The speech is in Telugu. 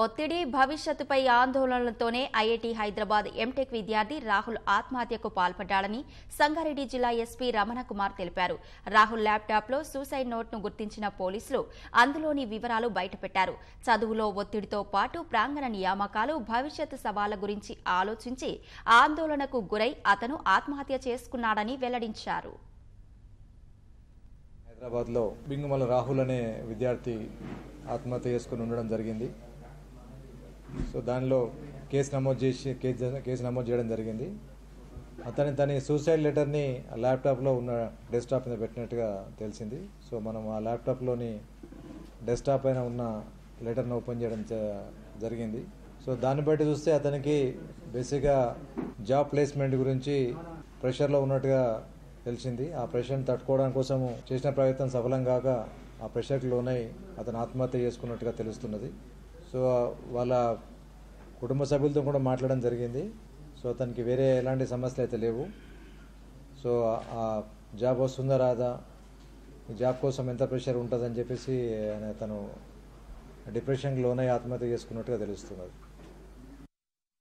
ఒత్తిడి భవిష్యత్తుపై ఆందోళనలతోనే ఐఐటి హైదరాబాద్ ఎంటెక్ విద్యార్థి రాహుల్ ఆత్మహత్యకు పాల్పడ్డాడని సంగారెడ్డి జిల్లా ఎస్పీ రమణకుమార్ తెలిపారు రాహుల్ ల్యాప్టాప్లో సూసైడ్ నోట్ను గుర్తించిన పోలీసులు అందులోని వివరాలు బయటపెట్టారు చదువులో ఒత్తిడితో పాటు ప్రాంగణ నియామకాలు భవిష్యత్తు సవాళ్ల గురించి ఆలోచించి ఆందోళనకు గురై అతను ఆత్మహత్య చేసుకున్నాడని వెల్లడించారు హైదరాబాద్లో బింగుమల రాహుల్ అనే విద్యార్థి ఆత్మహత్య చేసుకుని ఉండడం జరిగింది సో దానిలో కేసు నమోదు చేసి కేసు కేసు నమోదు చేయడం జరిగింది అతని తన సూసైడ్ లెటర్ని ఆ ల్యాప్టాప్లో ఉన్న డెస్క్టాప్ మీద పెట్టినట్టుగా తెలిసింది సో మనం ఆ ల్యాప్టాప్లోని డెస్క్టాప్ పైన ఉన్న లెటర్ని ఓపెన్ చేయడం జ- జరిగింది సో దాన్ని బట్టి చూస్తే అతనికి బేసిక్గా జాబ్ ప్లేస్మెంట్ గురించి ప్రెషర్లో ఉన్నట్టుగా తెలిసింది ఆ ప్రెషర్ని తట్టుకోవడం కోసము చేసిన ప్రయత్నం సఫలం కాక ఆ ప్రెషర్కి లోనై అతను ఆత్మహత్య చేసుకున్నట్టుగా తెలుస్తున్నది సో వాళ్ళ కుటుంబ సభ్యులతో కూడా మాట్లాడడం జరిగింది సో అతనికి వేరే ఎలాంటి సమస్యలు అయితే లేవు సో ఆ జాబ్ వస్తుందా రాదా ఈ జాబ్ కోసం ఎంత ప్రెషర్ ఉంటుందని చెప్పేసి ఆయన తను డిప్రెషన్కి లోనై ఆత్మహత్య చేసుకున్నట్టుగా తెలుస్తున్నది